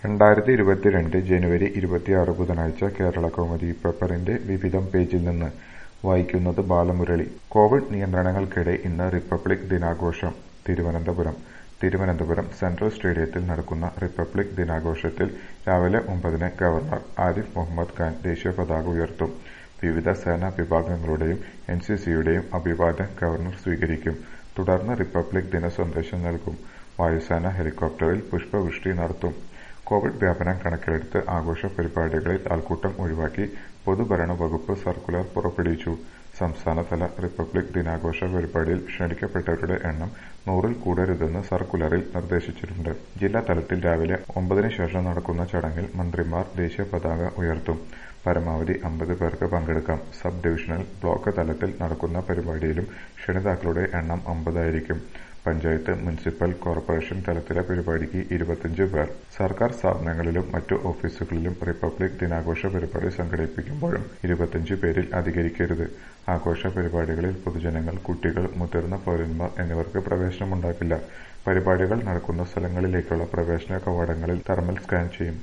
രണ്ടായിരത്തി ഇരുപത്തിരണ്ട് ജനുവരി ഇരുപത്തിയാറ് ബുധനാഴ്ച കേരളകൗമുദി പേപ്പറിന്റെ വിവിധം പേജിൽ നിന്ന് വായിക്കുന്നത് ബാലമുരളി കോവിഡ് നിയന്ത്രണങ്ങൾക്കിടെ ഇന്ന് റിപ്പബ്ലിക് ദിനാഘോഷം തിരുവനന്തപുരം തിരുവനന്തപുരം സെൻട്രൽ സ്റ്റേഡിയത്തിൽ നടക്കുന്ന റിപ്പബ്ലിക് ദിനാഘോഷത്തിൽ രാവിലെ ഒമ്പതിന് ഗവർണർ ആരിഫ് മുഹമ്മദ് ഖാൻ ദേശീയപതാക ഉയർത്തും വിവിധ സേനാ വിഭാഗങ്ങളുടെയും എൻസിസിയുടെയും അഭിവാദ്യം ഗവർണർ സ്വീകരിക്കും തുടർന്ന് റിപ്പബ്ലിക് ദിന സന്ദേശം നൽകും വായുസേന ഹെലികോപ്റ്ററിൽ പുഷ്പവൃഷ്ടി നടത്തും കോവിഡ് വ്യാപനം കണക്കിലെടുത്ത് ആഘോഷ പരിപാടികളിൽ ആൾക്കൂട്ടം ഒഴിവാക്കി പൊതുഭരണ വകുപ്പ് സർക്കുലർ പുറപ്പെടുവിച്ചു സംസ്ഥാനതല റിപ്പബ്ലിക് ദിനാഘോഷ പരിപാടിയിൽ ക്ഷണിക്കപ്പെട്ടവരുടെ എണ്ണം നൂറിൽ കൂടരുതെന്ന് സർക്കുലറിൽ നിർദ്ദേശിച്ചിട്ടുണ്ട് ജില്ലാതലത്തിൽ രാവിലെ ഒമ്പതിന് ശേഷം നടക്കുന്ന ചടങ്ങിൽ മന്ത്രിമാർ ദേശീയപതാക ഉയർത്തും പരമാവധി അമ്പത് പേർക്ക് പങ്കെടുക്കാം സബ് ഡിവിഷണൽ ബ്ലോക്ക് തലത്തിൽ നടക്കുന്ന പരിപാടിയിലും ക്ഷണിതാക്കളുടെ എണ്ണം അമ്പതായിരിക്കും പഞ്ചായത്ത് മുനിസിപ്പൽ കോർപ്പറേഷൻ തലത്തിലെ പരിപാടിക്ക് ഇരുപത്തിയഞ്ച് പേർ സർക്കാർ സ്ഥാപനങ്ങളിലും മറ്റു ഓഫീസുകളിലും റിപ്പബ്ലിക് ദിനാഘോഷ പരിപാടി സംഘടിപ്പിക്കുമ്പോഴും ഇരുപത്തിയഞ്ച് പേരിൽ അധികരിക്കരുത് ആഘോഷ പരിപാടികളിൽ പൊതുജനങ്ങൾ കുട്ടികൾ മുതിർന്ന പൗരന്മാർ എന്നിവർക്ക് പ്രവേശനമുണ്ടാകില്ല പരിപാടികൾ നടക്കുന്ന സ്ഥലങ്ങളിലേക്കുള്ള പ്രവേശന കവാടങ്ങളിൽ തെർമൽ സ്കാൻ ചെയ്യും